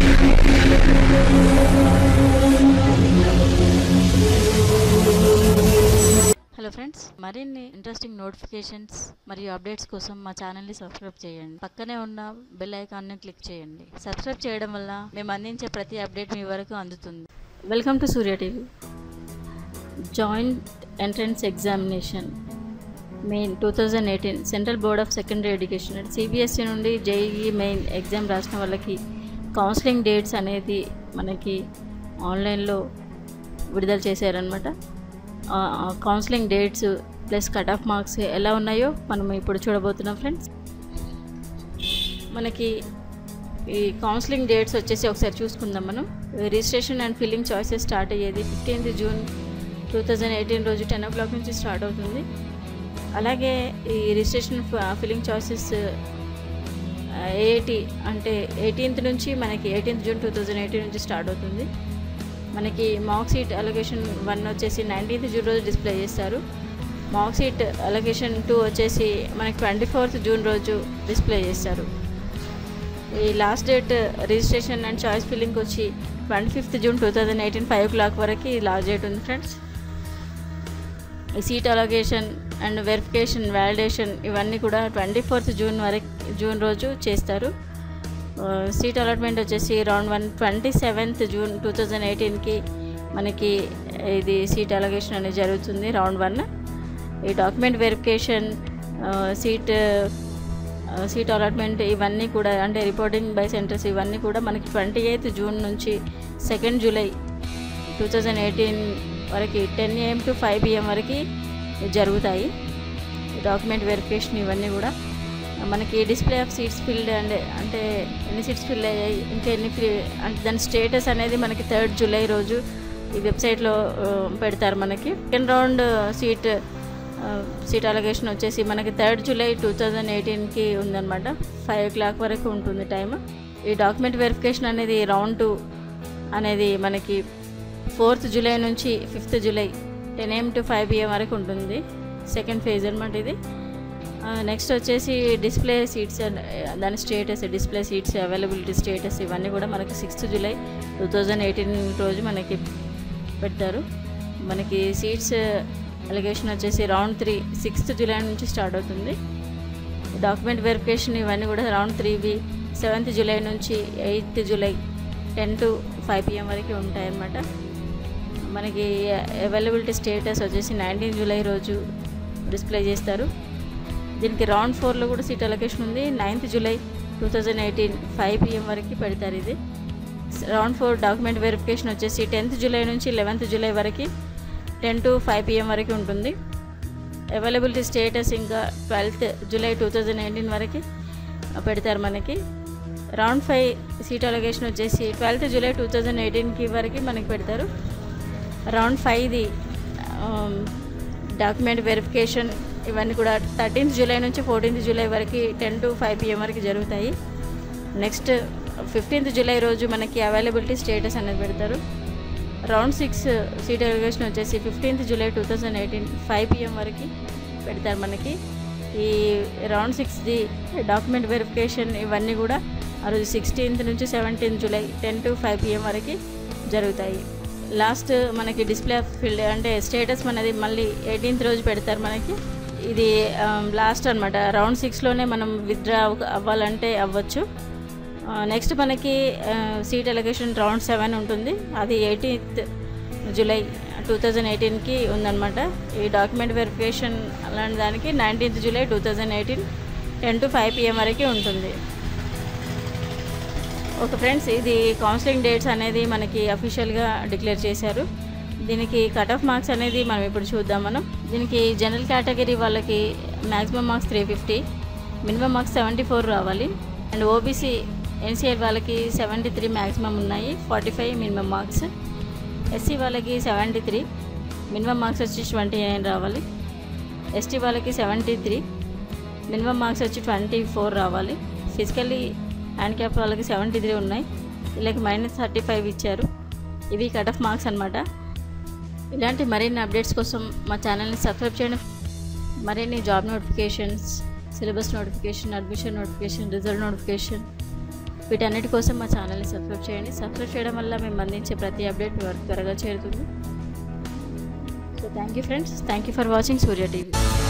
hello friends మరిన్ని interesting notifications మరియు updates కోసం మా ఛానల్ని సబ్స్క్రైబ్ చేయండి పక్కనే ఉన్న బెల్ ఐకాన్ని క్లిక్ చేయండి సబ్స్క్రైబ్ చేయడం వల్ల మేము అందించే ప్రతి అప్డేట్ మీ వరకు అందుతుంది welcome to Surya TV joint entrance examination main two thousand eighteen central board of secondary education అంటే సిబిఎస్ఈ నుండి జేఈఈ మెయిన్ ఎగ్జామ్ రాసిన వాళ్ళకి కౌన్సిలింగ్ డేట్స్ అనేది మనకి ఆన్లైన్లో విడుదల చేశారనమాట counselling dates plus cut off marks ఎలా ఉన్నాయో మనం ఇప్పుడు చూడబోతున్నాం ఫ్రెండ్స్ మనకి ఈ కౌన్సిలింగ్ డేట్స్ వచ్చేసి ఒకసారి చూసుకుందాం మనం registration and filling choices start అయ్యేది fifteenth June two thousand eighteen రోజు టెన్ ఓ క్లాక్ నుంచి స్టార్ట్ అవుతుంది అలాగే ఈ రిజిస్ట్రేషన్ ఫిల్లింగ్ చాయిసెస్ ఏఐటి అంటే ఎయిటీన్త్ నుంచి మనకి eighteenth June two thousand eighteen నుంచి స్టార్ట్ అవుతుంది మనకి మార్క్ సీట్ అలొకేషన్ వన్ వచ్చేసి నైన్టీన్త్ జూన్ రోజు డిస్ప్లే చేస్తారు మార్క్ సీట్ అలొకేషన్ టూ వచ్చేసి మనకి ట్వంటీ ఫోర్త్ జూన్ రోజు డిస్ప్లే చేస్తారు ఈ last date registration and choice filling వచ్చి twenty fifth June two thousand eighteen five o'clock వరకు లాస్ట్ డేట్ ఉంది ఫ్రెండ్స్ ఈ seat allocation and verification validation ఇవన్నీ కూడా ట్వంటీ ఫోర్త్ జూన్ వరకు జూన్ రోజు చేస్తారు సీట్ అలాట్మెంట్ వచ్చేసి round one twenty seventh June two thousand ఎయిటీన్కి మనకి ఇది సీట్ అలొకేషన్ అనేది జరుగుతుంది రౌండ్ వన్ ఈ document verification seat seat allotment ఇవన్నీ కూడా అంటే రిపోర్టింగ్ బై సెంటర్స్ ఇవన్నీ కూడా మనకి ట్వంటీ ఎయిత్ జూన్ నుంచి second July two thousand eighteen వరకు ten AM to five PM వరకు జరుగుతాయి డాక్యుమెంట్ వెరిఫికేషన్ ఇవన్నీ కూడా మనకి డిస్ప్లే ఆఫ్ సీట్స్ ఫిల్డ్ అంటే అంటే ఎన్ని సీట్స్ ఫిల్ అయ్యాయి ఇంకా ఎన్ని ఫిల్ అంటే దాని స్టేటస్ అనేది మనకి థర్డ్ జూలై రోజు ఈ వెబ్సైట్లో పెడతారు మనకి second round seat seat allocation వచ్చేసి మనకి థర్డ్ జూలై టూ థౌజండ్ ఎయిటీన్కి ఉందన్నమాట ఫైవ్ ఓ క్లాక్ వరకు ఉంటుంది టైం ఈ డాక్యుమెంట్ వెరిఫికేషన్ అనేది రౌండ్ టూ అనేది మనకి ఫోర్త్ జూలై నుంచి fifth July ten AM to five PM వరకు ఉంటుంది సెకండ్ ఫేజ్ అనమాట ఇది నెక్స్ట్ వచ్చేసి డిస్ప్లే సీట్స్ దాని status display seats availability status ఇవన్నీ కూడా మనకి sixth July two thousand eighteen రోజు మనకి పెడతారు మనకి సీట్స్ అలిగేషన్ వచ్చేసి రౌండ్ త్రీ సిక్స్త్ జూలై నుంచి స్టార్ట్ అవుతుంది డాక్యుమెంట్ వెరిఫికేషన్ ఇవన్నీ కూడా రౌండ్ త్రీవి సెవెంత్ జూలై నుంచి eighth July ten to five PM వరకు ఉంటాయన్నమాట మనకి అవైలబిలిటీ స్టేటస్ వచ్చేసి నైన్టీన్ జూలై రోజు డిస్ప్లే చేస్తారు దీనికి రౌండ్ ఫోర్లో కూడా సీట్ అలొకేషన్ ఉంది ninth July two thousand eighteen five PM వరకు పెడతారు ఇది రౌండ్ ఫోర్ డాక్యుమెంట్ వెరిఫికేషన్ వచ్చేసి టెన్త్ జూలై నుంచి లెవెన్త్ జూలై వరకు టెన్ టు ఫైవ్ పిఎం వరకు ఉంటుంది అవైలబిలిటీ స్టేటస్ ఇంకా twelfth July two thousand eighteen వరకు పెడతారు మనకి రౌండ్ ఫైవ్ సీట్ అలొకేషన్ వచ్చేసి ట్వెల్త్ జూలై టూ థౌజండ్ ఎయిటీన్కి వరకు మనకి పెడతారు రౌండ్ ఫైవ్ది డాక్యుమెంట్ వెరిఫికేషన్ ఇవన్నీ కూడా థర్టీన్త్ జూలై నుంచి ఫోర్టీన్త్ జూలై వరకు టెన్ టు ఫైవ్ పిఎం వరకు జరుగుతాయి నెక్స్ట్ ఫిఫ్టీన్త్ జూలై రోజు మనకి అవైలబిలిటీ స్టేటస్ అనేది పెడతారు రౌండ్ సిక్స్ సీట్ ఎలిగేషన్ వచ్చేసి fifteenth July two thousand eighteen five PM వరకు పెడతారు మనకి ఈ రౌండ్ సిక్స్ది డాక్యుమెంట్ వెరిఫికేషన్ ఇవన్నీ కూడా ఆ రోజు సిక్స్టీన్త్ నుంచి seventeenth July ten to five PM వరకు జరుగుతాయి లాస్ట్ మనకి డిస్ప్లే ఫీల్డ్ అంటే స్టేటస్ మనది మళ్ళీ ఎయిటీన్త్ రోజు పెడతారు మనకి ఇది లాస్ట్ అనమాట రౌండ్ సిక్స్లోనే మనం విత్డ్రా అవ్వాలంటే అవ్వచ్చు నెక్స్ట్ మనకి సీట్ ఎలకేషన్ రౌండ్ సెవెన్ ఉంటుంది అది ఎయిటీన్త్ జూలై టూ థౌజండ్ ఎయిటీన్కి ఉందన్నమాట ఈ డాక్యుమెంట్ వెరిఫికేషన్ అలాంటి దానికి nineteenth July two thousand eighteen ten to five PM వరకు ఉంటుంది ఓకే ఫ్రెండ్స్ ఇది కౌన్సిలింగ్ డేట్స్ అనేది మనకి అఫీషియల్గా డిక్లేర్ చేశారు దీనికి కట్ ఆఫ్ మార్క్స్ అనేది మనం ఇప్పుడు చూద్దాం మనం దీనికి జనరల్ కేటగిరీ వాళ్ళకి maximum marks three fifty minimum marks seventy four రావాలి అండ్ ఓబీసీ ఎన్సీఆర్ వాళ్ళకి సెవెంటీ త్రీ మ్యాక్సిమం ఉన్నాయి forty five minimum marks SC వాళ్ళకి సెవెంటీ త్రీ మినిమం మార్క్స్ వచ్చి ట్వంటీ నైన్ రావాలి ఎస్టీ వాళ్ళకి సెవెంటీ త్రీ మినిమం మార్క్స్ వచ్చి twenty four రావాలి physically handicap వాళ్ళకి సెవెంటీ త్రీ ఉన్నాయి వీళ్ళకి మైనస్ థర్టీ ఫైవ్ ఇచ్చారు ఇవి కట్ ఆఫ్ మార్క్స్ అనమాట ఇలాంటి మరిన్ని అప్డేట్స్ కోసం మా ఛానల్ని సబ్స్క్రైబ్ చేయండి మరిన్ని job notifications syllabus notification admission notification result notification వీటన్నిటి కోసం మా ఛానల్ని సబ్స్క్రైబ్ చేయండి సబ్స్క్రైబ్ చేయడం వల్ల మేము అందించే ప్రతి అప్డేట్ మీ వరకు త్వరగా చేరుతుంది so thank you friends thank you for watching Surya TV